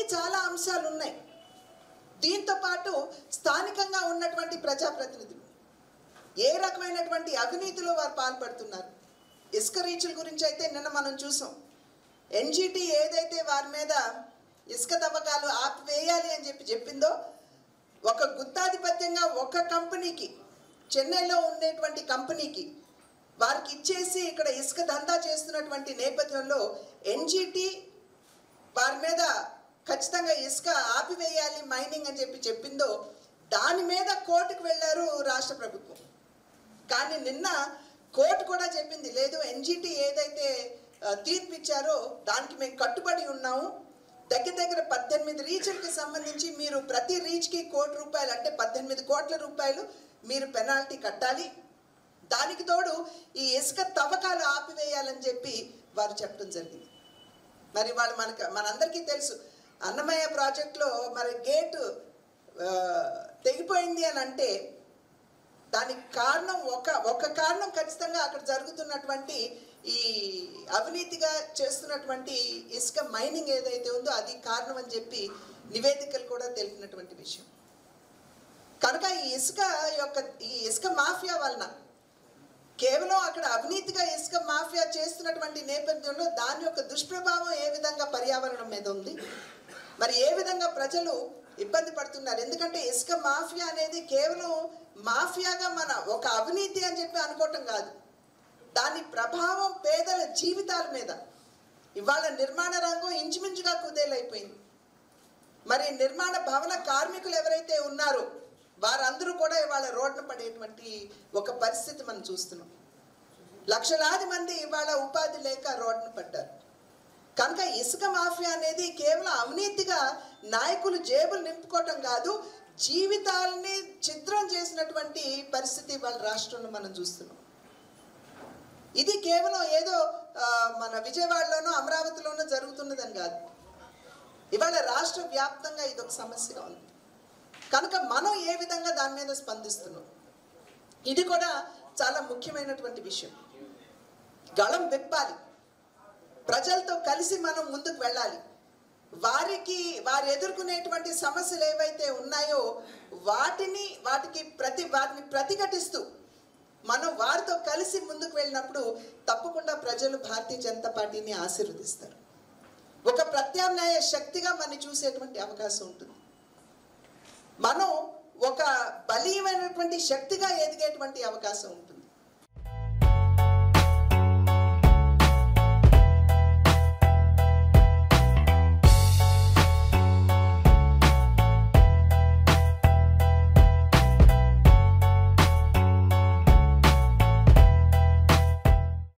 చాలా అంశాలు ఉన్నాయి దీంతో పాటు స్థానికంగా ఉన్నటువంటి ప్రజాప్రతినిధులు ఏ రకమైనటువంటి అవినీతిలో వారు పాల్పడుతున్నారు ఇసుక రీచుల గురించి అయితే నిన్న మనం చూసాం ఎన్జిటి ఏదైతే వారి మీద ఇసుక తవ్వకాలు ఆపివేయాలి అని చెప్పి చెప్పిందో ఒక గుత్తాధిపత్యంగా ఒక కంపెనీకి చెన్నైలో ఉండేటువంటి కంపెనీకి వారికి ఇచ్చేసి ఇక్కడ ఇసుక దందా చేస్తున్నటువంటి నేపథ్యంలో ఎన్జిటి వారి మీద ఖచ్చితంగా ఇసుక ఆపివేయాలి మైనింగ్ అని చెప్పి చెప్పిందో దాని మీద కోర్టుకు వెళ్ళారు రాష్ట్ర ప్రభుత్వం కానీ నిన్న కోర్టు కూడా చెప్పింది లేదు ఎన్జిటి ఏదైతే ఆ, తీర్పు ఇచ్చారో దానికి మేము కట్టుబడి ఉన్నాము దగ్గర దగ్గర పద్దెనిమిది రీచ్లకి సంబంధించి మీరు ప్రతి రీచ్కి కోటి రూపాయలు అంటే పద్దెనిమిది కోట్ల రూపాయలు మీరు పెనాల్టీ కట్టాలి దానికి తోడు ఈ ఇసుక తవ్వకాలు ఆపివేయాలని చెప్పి వారు చెప్పడం జరిగింది మరి వాళ్ళు మనకు మనందరికీ తెలుసు అన్నమయ్య ప్రాజెక్టులో మరి గేటు ఆ, తెగిపోయింది అని అంటే దానికి కారణం ఒక ఒక కారణం ఖచ్చితంగా అక్కడ జరుగుతున్నటువంటి ఈ అవినీతిగా చేస్తున్నటువంటి ఇసుక మైనింగ్ ఏదైతే ఉందో అది కారణం అని చెప్పి నివేదికలు కూడా తెలిపినటువంటి విషయం కనుక ఈ ఇసుక యొక్క ఈ ఇసుక మాఫియా వలన కేవలం అక్కడ అవినీతిగా ఇసుక మాఫియా చేస్తున్నటువంటి నేపథ్యంలో దాని యొక్క దుష్ప్రభావం ఏ విధంగా పర్యావరణం మీద ఉంది మరి ఏ విధంగా ప్రజలు ఇబ్బంది పడుతున్నారు ఎందుకంటే ఇసుక మాఫియా అనేది కేవలం మాఫియాగా మన ఒక అవినీతి అని చెప్పి అనుకోవటం కాదు దాని ప్రభావం పేదల జీవితాల మీద ఇవాళ నిర్మాణ రంగం ఇంచుమించుగా కుదేలైపోయింది మరి నిర్మాణ భవన కార్మికులు ఎవరైతే ఉన్నారో వారందరూ కూడా ఇవాళ రోడ్డున పడేటువంటి ఒక పరిస్థితి మనం చూస్తున్నాం లక్షలాది మంది ఇవాళ ఉపాధి లేక రోడ్డున పడ్డారు కనుక ఇసుక మాఫియా అనేది కేవలం అవినీతిగా నాయకులు జేబులు నింపుకోవటం కాదు జీవితాలని చిత్రం చేసినటువంటి పరిస్థితి వాళ్ళ రాష్ట్రంలో మనం చూస్తున్నాం ఇది కేవలం ఏదో ఆ, మన విజయవాడలోనో అమరావతిలోనో జరుగుతున్నదని కాదు ఇవాళ రాష్ట్ర వ్యాప్తంగా ఇది ఒక సమస్యగా ఉంది కనుక మనం ఏ విధంగా దాని మీద స్పందిస్తున్నాం ఇది కూడా చాలా ముఖ్యమైనటువంటి విషయం గళం విప్పాలి ప్రజలతో కలిసి మనం ముందుకు వెళ్ళాలి వారికి వారు ఎదుర్కొనేటువంటి సమస్యలు ఏవైతే ఉన్నాయో వాటిని వాటికి ప్రతి వాటిని ప్రతిఘటిస్తూ మనం వారితో కలిసి ముందుకు వెళ్ళినప్పుడు తప్పకుండా ప్రజలు భారతీయ జనతా పార్టీని ఆశీర్వదిస్తారు ఒక ప్రత్యామ్నాయ శక్తిగా మనం చూసేటువంటి అవకాశం ఉంటుంది మనం ఒక బలీయమైనటువంటి శక్తిగా ఎదిగేటువంటి అవకాశం ఉంటుంది